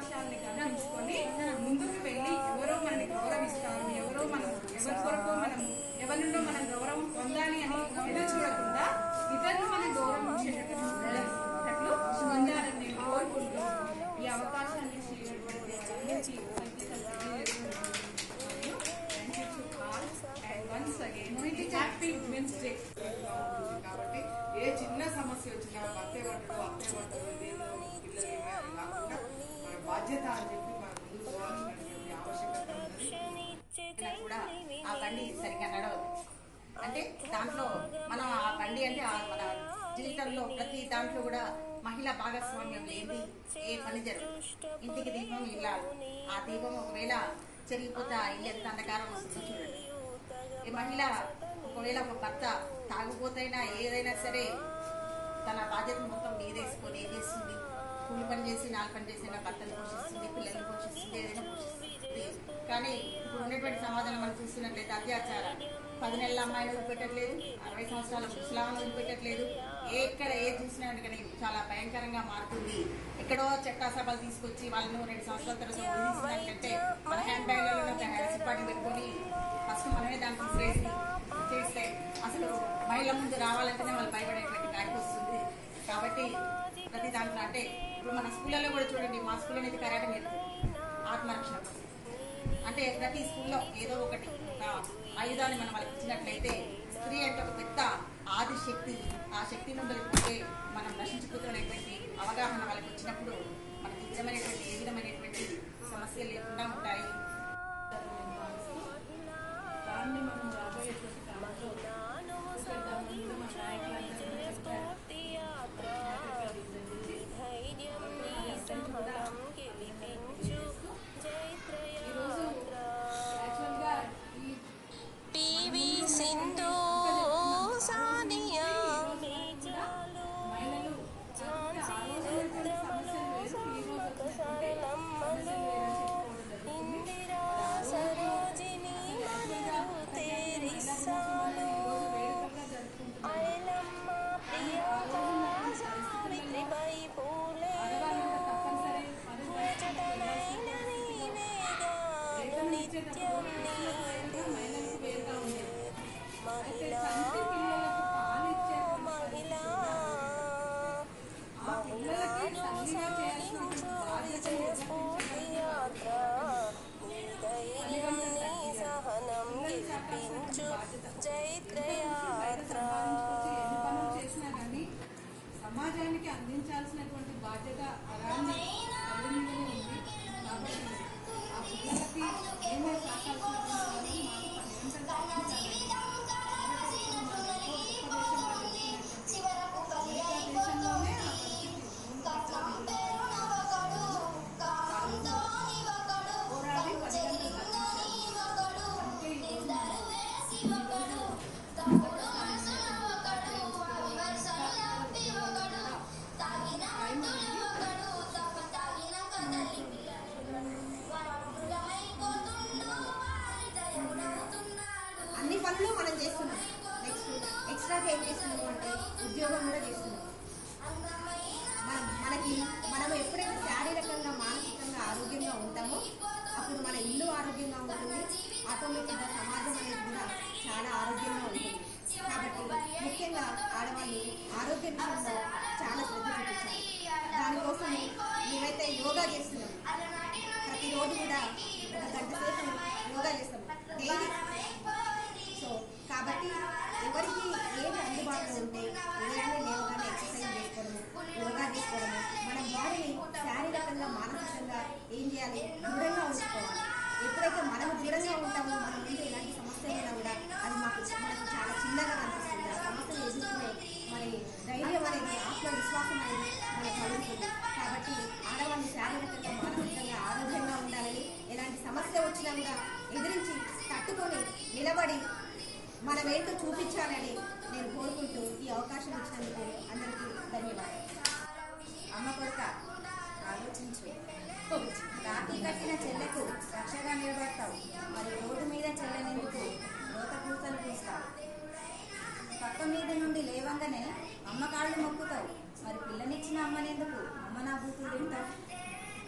అవకాశాలని కల్పించుకొని ముందుకు వెళ్ళి ఎవరో మనని గౌరవిస్తారు ఎవరో మనం ఎవరి కొరకు మనం ఎవరి నుండో మనం గౌరవం పొందాలి అని ఎదురు చూడకుండా ఇతరులు మనం గౌరవం ఇచ్చేటట్లు ఉండాలని నేను కోరుకుంటూ ఈ అవకాశాన్ని ఇచ్చినటువంటి అందరికీ సంగీతం తెలియజేస్తున్నాను. Thank you to all. And once again, happy Women's Day. కాబట్టి ఏ చిన్న సమస్య వచ్చినా భర్తే పట్టడు అత్తే పట్టడు ఇదేదో పిల్లలు ఏమైనా కాకుండా మన బాధ్యత అని చెప్పి మన ముందు పోవాల్సినటువంటి ఆవశ్యకత ఉన్నది అయినా కూడా ఆ బండి సరిగ్గా నడవదు అంటే దాంట్లో మనం ఆ బండి అంటే ఆ మన జీవితంలో ప్రతి దాంట్లో కూడా మహిళా భాగస్వామ్యం లేని ఏ పని జరగదు ఇంటికి దీపం ఇల్లాలు ఆ దీపం ఒకవేళ చెరిగిపోతే ఆ ఇల్లు ఎంత అంధకారం వస్తుందో చూడండి ఈ మహిళ ఒకవేళ ఒక భర్త తాగుపోతైనా ఏదైనా సరే తన బాధ్యత మొత్తం మీదేసుకొని ఏం చేస్తుంది కూలి పని చేసి నాలుగు పని చేసి నా భర్తను పోషిస్తుంది పిల్లల్ని పోషిస్తుంది ఏదైనా పోషిస్తుంది కానీ ఇప్పుడు ఉన్నటువంటి సమాజంలో మనం చూస్తున్నట్లయితే అత్యాచారాలు పది నెలల అమ్మాయిని వదిలిపెట్టట్లేదు అరవై సంవత్సరాల ముసలాలను వదిలిపెట్టట్లేదు ఏ ఎక్కడ ఏది చూసినా కానీ చాలా భయంకరంగా మారుతుంది ఎక్కడో చట్టాసభలు తీసుకొచ్చి వాళ్ళను రెండు సంవత్సరాల తర్వాత వదిలిసినట్లయితే మన హ్యాండ్ బ్యాగ్లలో ఒక సిబ్బంది పెట్టుకొని ఫస్ట్ మనమే దాన్ని తీసివేసి చేస్తే అసలు మహిళల ముందు రావాలంటేనే వాళ్ళు భయపడేటువంటి కాడికి వస్తుంది కాబట్టి ప్రతి దాంట్లో అంటే ఇప్పుడు మన స్కూళ్ళలో కూడా చూడండి మా స్కూల్లో అనేది కరాటే నేర్పు ఆత్మరక్షణ కోసం. అంటే ప్రతి స్కూల్లో ఏదో ఒకటి ఒక ఆయుధాన్ని మనం వాళ్ళకి ఇచ్చినట్లయితే స్త్రీ అంటే ఒక పెద్ద ఆది శక్తి ఆ శక్తి నుండి లేకపోతే మనం నశించిపోతున్నటువంటి అవగాహన వాళ్ళకి వచ్చినప్పుడు మనకి నిజమైనటువంటి ఏ విధమైనటువంటి సమస్యలు లేకుండా ఉంటాయి దాన్ని మనం రాబోయేటువంటి కాలంలో చూపెడదామని కూడా మన నాయకులందరూ చెప్పారు. ఈరోజు యాక్చువల్గా ఈ పివి సింధు సానియా మహిళలు ఆ రోజున్నటువంటి సమస్యలు వేరు, ఈ రోజు వచ్చినటువంటి సమస్యలు వేరు అని చెప్పుకోవడం జరుగుతుంది. సరోజిని మనరు తేరిసాలు ఐలమ్మ ప్రియాంక సావిత్రిపై పూలే చటనైన నీవేగాను నిత్యం నీకు మహిళా మహిళా స్ఫూర్తి యాత్ర నీ ధైర్యం నీ సహనం గెలిపించు చైత్ర యాత్ర చేసినా కానీ సమాజానికి అందించాల్సినటువంటి బాధ్యత అలానే తల్లి మీదనే ఉంది కాబట్టి ఆ పిల్లలకి ఏమే సాకాల్సినటువంటి వాళ్ళు మాకు నిరంతరం అందించాలి. కాబట్టి ఇప్పుడు మన గొప్ప దేశం వాళ్ళు చేసినటువంటి అమెరికా దేశంలోనే ఆ పరిస్థితి పోరాడి పది గంటలు తగ్గించారు. అందుకే ఈరోజు మనం అన్ని పనులు మనం చేస్తున్నాం నెక్స్ట్ ఎక్స్ట్రాగా ఏం చేస్తున్నాము అంటే ఉద్యోగం కూడా చేస్తున్నాం మనం మనకి మనం ఎప్పుడైతే శారీరకంగా మానసికంగా ఆరోగ్యంగా ఉంటామో అప్పుడు మన ఇల్లు ఆరోగ్యంగా ఉంటుంది ఆటోమేటిక్గా సమాజం అనేది కూడా చాలా ఆరోగ్యంగా ఉంటుంది కాబట్టి ముఖ్యంగా ఆడవాళ్ళు ఆరోగ్య విషయంలో చాలా శ్రద్ధ చూపించాలి దానికోసం మేమైతే యోగా చేస్తున్నాం ప్రతిరోజు కూడా ఒక గంట సేపు యోగా చేస్తాం డైలీ సో కాబట్టి ఎవరికి ఏది అందుబాటులో ఉంటే ఉదయాన్నే లేవగానే ఎక్సర్సైజ్ చేసుకోవడము యోగా చేసుకోవడము మన బాడీని శారీరకంగా మానసికంగా ఏం చేయాలి దృఢంగా ఉంచుకోవాలి ఎప్పుడైతే మనం దృఢంగా ఉంటామో మన ముందు ఎలాంటి సమస్యలు ఉన్నా కూడా అది మాకు మనకు చాలా చిన్నగా కనిపిస్తుంది ఆ సమస్యలు ఎదుర్కొనే మరి ధైర్యం అనేది ఆత్మవిశ్వాసం అనేది మనకు కలుగుతుంది కాబట్టి ఆడవాళ్ళు శారీరకంగా మానసికంగా ఆరోగ్యంగా ఉండాలని ఎలాంటి సమస్య వచ్చినా కూడా ఎదిరించి తట్టుకొని నిలబడి మనం ఏంటో చూపించాలని నేను కోరుకుంటూ ఈ అవకాశం ఇచ్చినందుకు అందరికీ ధన్యవాదాలు అమ్మ కొడుక ఆలోచించు రాఖీ కట్టిన చెల్లెకు రక్షగా నిలబడతావు మరి రోడ్డు మీద చెల్లెనెందుకు రోత పూసలు పూస్తావు పక్క మీద నుండి లేవంగానే అమ్మ కాళ్ళు మొక్కుతావు మరి పిల్లనిచ్చిన అమ్మనెందుకు అమ్మ నా బూతులు తింటావు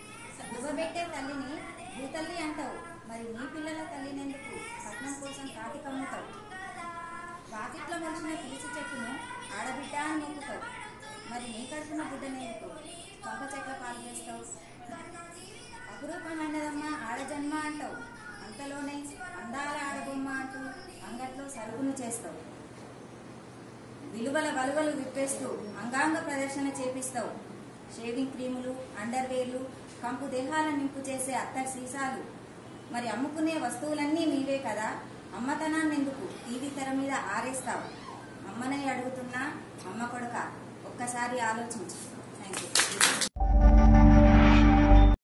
దువ్వబెట్టే తల్లిని భూతల్లి అంటావు మరి నీ పిల్లల తల్లినెందుకు కట్నం కోసం కాటి కమ్ముతావు వాకిట్లో మలిచిన తులసి చెట్టును ఆడబిడ్డ అని మొక్కుతావు మరి నీ కడుపున బిడ్డనెందుకు పంప చెట్ల పాలు చేస్తావు అపురూపమైనదమ్మ ఆడజన్మ అంటావు అంతలోనే అందాల ఆడబొమ్మ అంటూ అంగట్లో సరుకును చేస్తావు విలువల వలువలు విప్పేస్తూ అంగాంగ ప్రదర్శన చేపిస్తావు షేవింగ్ క్రీములు అండర్వేర్లు కంపు దేహాల నింపు చేసే అత్తర్ సీసాలు మరి అమ్ముకునే వస్తువులన్నీ మీవే కదా అమ్మతనాన్ని ఎందుకు టీవీ తెర మీద ఆరేస్తావు అమ్మనై అడుగుతున్నా అమ్మ కొడుక ఒక్కసారి ఆలోచించు థ్యాంక్ యూ